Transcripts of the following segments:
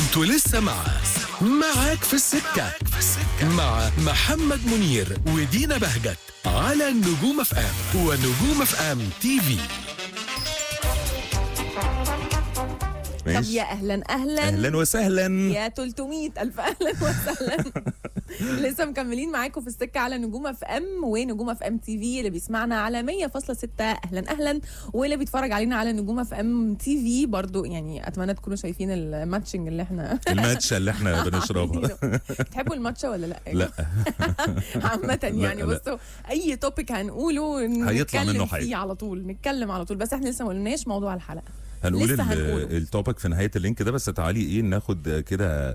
انتوا لسه مع معاك في السكة مع محمد منير ودينا بهجت على نجوم اف ام ونجوم اف ام تي في طب ماشي يا اهلا اهلا اهلا وسهلا يا 300 الف اهلا وسهلا لسه مكملين معاكم في السكه على نجوم اف ام ونجوم اف ام تي في اللي بيسمعنا على 100.6 اهلا اهلا واللي بيتفرج علينا على نجوم اف ام تي في برضو يعني اتمنى تكونوا شايفين الماتشنج اللي احنا الماتشة اللي احنا بنشربها عاملينه. بتحبوا الماتشا ولا لا؟ لا عامة يعني لا. بصوا أي توبيك هنقوله هيطلع نتكلم منه فيه حاجة. على طول نتكلم على طول بس احنا لسه ما قلناش موضوع الحلقة هنقول لسه ال- هنقوله. التوبيك في نهاية اللينك ده بس تعالي ايه ناخد كده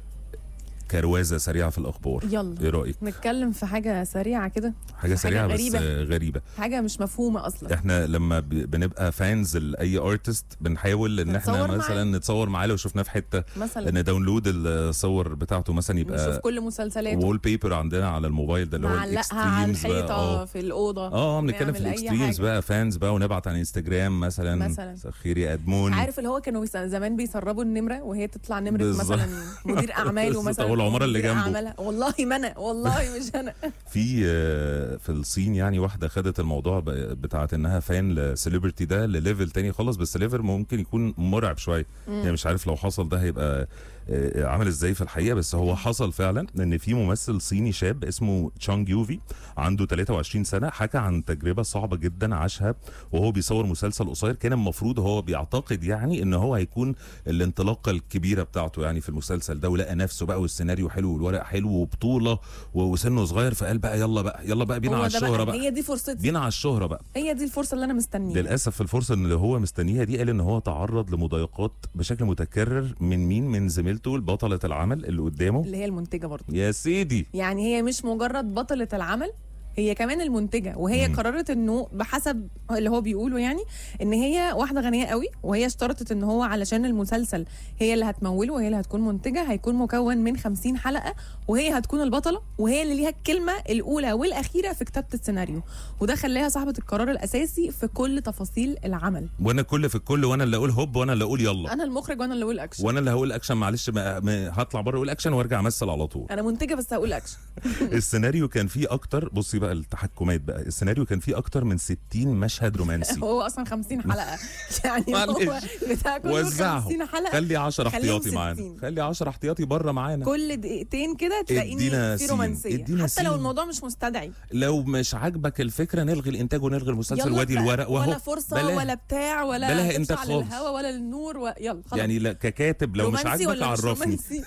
كروازة سريعة في الأخبار يلا. ايه رأيك؟ نتكلم في حاجة سريعة كده حاجة سريعة بس غريبة. آه، غريبة حاجة مش مفهومة أصلا احنا لما ب- بنبقى فانز لاي ارتست بنحاول ان احنا نتصور مثلا معاه. نتصور معاه لو شفناه في حته مثلا نداونلود الصور بتاعته مثلا نشوف يبقى كل مسلسلاته وول بيبر عندنا على الموبايل ده اللي هو نعلقها على الاكستريمز بقى الحيطة اه في الأوضة اه بنتكلم في نعمل أي الاكستريمز حاجة. بقى فانز بقى ونبعت على انستجرام مثلا مثلا. سخيري ادمون عارف اللي هو كانوا بيس- زمان بيسربوا النمرة وهي تطلع نمرة بالظبط. مثلا مدير أعماله بالظبط، مثلا أو العمارة اللي مدير جنبه. أعمالها. والله ما أنا والله مش أنا في آه، في الصين يعني واحده خدت الموضوع ب- بتاعت انها فان لسليبرتي ده لليفل تاني خالص بس ليفل ممكن يكون مرعب شويه يعني مش عارف لو حصل ده هيبقى آه، عامل ازاي في الحقيقه بس هو حصل فعلا ان في ممثل صيني شاب اسمه تشانج يوفي عنده 23 سنه حكى عن تجربه صعبه جدا عاشها وهو بيصور مسلسل قصير كان المفروض هو بيعتقد يعني ان هو هيكون الانطلاقه الكبيره بتاعته يعني في المسلسل ده ولقى نفسه بقى والسيناريو حلو والورق حلو وبطوله وسنه صغير فقال بقى يلا بقى يلا بقى بينا هو على ده الشهره بقى بقى هي دي فرصتي بينا على الشهره بقى هي دي الفرصة اللي أنا مستنيها للاسف الفرصه اللي هو مستنيها دي قال ان هو تعرض لمضايقات بشكل متكرر من مين من زميلته البطله العمل اللي قدامه اللي هي المنتجة برضه يا سيدي يعني هي مش مجرد بطلة العمل هي كمان المنتجة وهي مم. قررت انه بحسب اللي هو بيقوله يعني ان هي واحدة غنية قوي وهي اشترطت ان هو علشان المسلسل هي اللي هتموله وهي اللي هتكون منتجة هيكون مكون من 50 حلقة وهي هتكون البطلة وهي اللي ليها الكلمة الأولى والأخيرة في كتابة السيناريو وده خلاها صاحبة القرار الأساسي في كل تفاصيل العمل وانا كل في الكل وانا اللي اقول هوب وانا اللي اقول يلا أنا المخرج وأنا اللي أقول أكشن وانا اللي هقول اكشن معلش ما ما هطلع بره اقول اكشن وارجع امثل على طول أنا منتجة بس هقول أكشن السيناريو كان فيه اكتر بصي بقى التحكمات بقى السيناريو كان فيه اكتر من 60 مشهد رومانسي هو أصلا 50 حلقة يعني هو معلش. بتاع كله وزعهم 50 حلقة خلي 10 خليهم احتياطي معانا 60. خلي 10 احتياطي بره معانا كل دقيقتين كده تلاقيني ادينا في سين، رومانسيه ادينا حتى لو سين. الموضوع مش مستدعي لو مش عاجبك الفكره نلغي الانتاج ونلغي المسلسل يلا وادي بقى، الورق وهو ولا فرصه بلاها. ولا بتاع ولا بلاها تمشي إنتاج على خالص. الهوا ولا النور و... يلا خلاص يعني لا ككاتب لو مش رومانسي عاجبك ولا مش عرفني رومانسي؟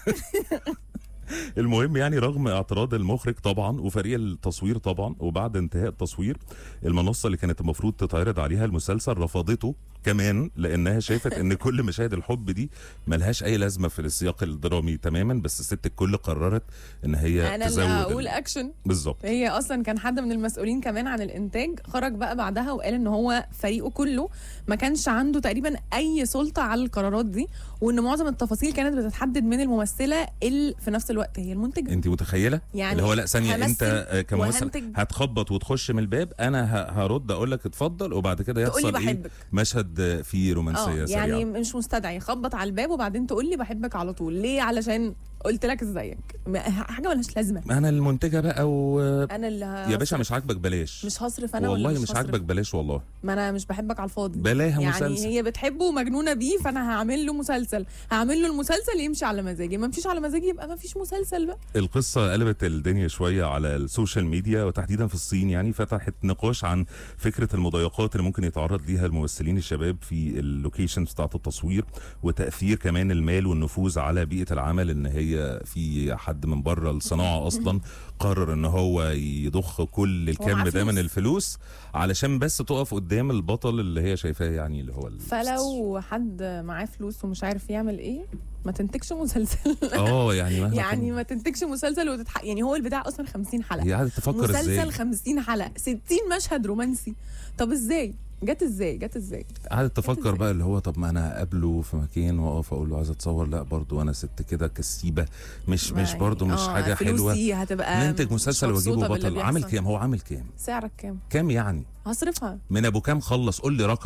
المهم يعني رغم اعتراض المخرج طبعا وفريق التصوير طبعا وبعد انتهاء التصوير المنصه اللي كانت المفروض تتعرض عليها المسلسل رفضته كمان لانها شافت ان كل مشاهد الحب دي ملهاش اي لازمه في السياق الدرامي تماما بس الست الكل قررت ان هي انا اللي تزود هقول ال- اكشن بالظبط هي اصلا كان حد من المسؤولين كمان عن الانتاج خرج بقى بعدها وقال ان هو فريقه كله ما كانش عنده تقريبا اي سلطه على القرارات دي وان معظم التفاصيل كانت بتتحدد من الممثله اللي في نفس الوقت هي المنتجه انت متخيله يعني اللي هو لا ثانيه همثل انت آه، كممثل وهنتج. هتخبط وتخش من الباب انا ه- هرد اقول لك اتفضل وبعد كده تقولي يحصل ايه بحبك. مشهد آه، فيه رومانسيه اه سريعه يعني مش مستدعي خبط على الباب وبعدين تقول لي بحبك على طول ليه علشان قلت لك ازيك ما- حاجه ملهاش لازمه انا المنتجه بقى و انا اللي يا باشا هصرف. مش عاجبك بلاش مش هصرف انا والله ولا مش هصرف؟ عاجبك بلاش والله ما انا مش بحبك على الفاضي بلاها يعني مسلسل هي بتحبه ومجنونه بيه فانا هعمل له مسلسل هعمل له المسلسل يمشي على مزاجي ما مشيش على مزاجي يبقى ما فيش مسلسل بقى القصة قلبت الدنيا شوية على السوشيال ميديا وتحديدا في الصين يعني فتحت نقاش عن فكرة المضايقات اللي ممكن يتعرض ليها الممثلين الشباب في اللوكيشنز بتاعة التصوير وتأثير كمان المال والنفوذ على بيئة العمل ان هي في حد من بره الصناعة اصلا قرر ان هو يضخ كل الكم معاه ده من فلوس. الفلوس علشان بس تقف قدام البطل اللي هي شايفاه يعني اللي هو ال- فلو حد معاه فلوس ومش عارف يعمل ايه ما تنتجش مسلسل اه يعني مهما يعني كان- ما تنتجش مسلسل وتتح... يعني هو البتاع اصلا 50 حلقه هي قاعدة تفكر مسلسل ازاي 50 حلقه 60 مشهد رومانسي طب ازاي جت ازاي جت ازاي قعدت تفكر إزاي؟ بقى اللي هو طب ما انا اقابله في مكان واقف اقول له عايز اتصور لا برضو انا ست كده كسيبه مش مش ما برضو مش آه، حاجه حلوه فلوسي هتبقى ننتج مش مسلسل مبسوطة واجيبه باللي بطل عامل بيحصل. كام هو عامل كام سعرك كام كام يعني هصرفها من ابو كام خلص قول لي رقم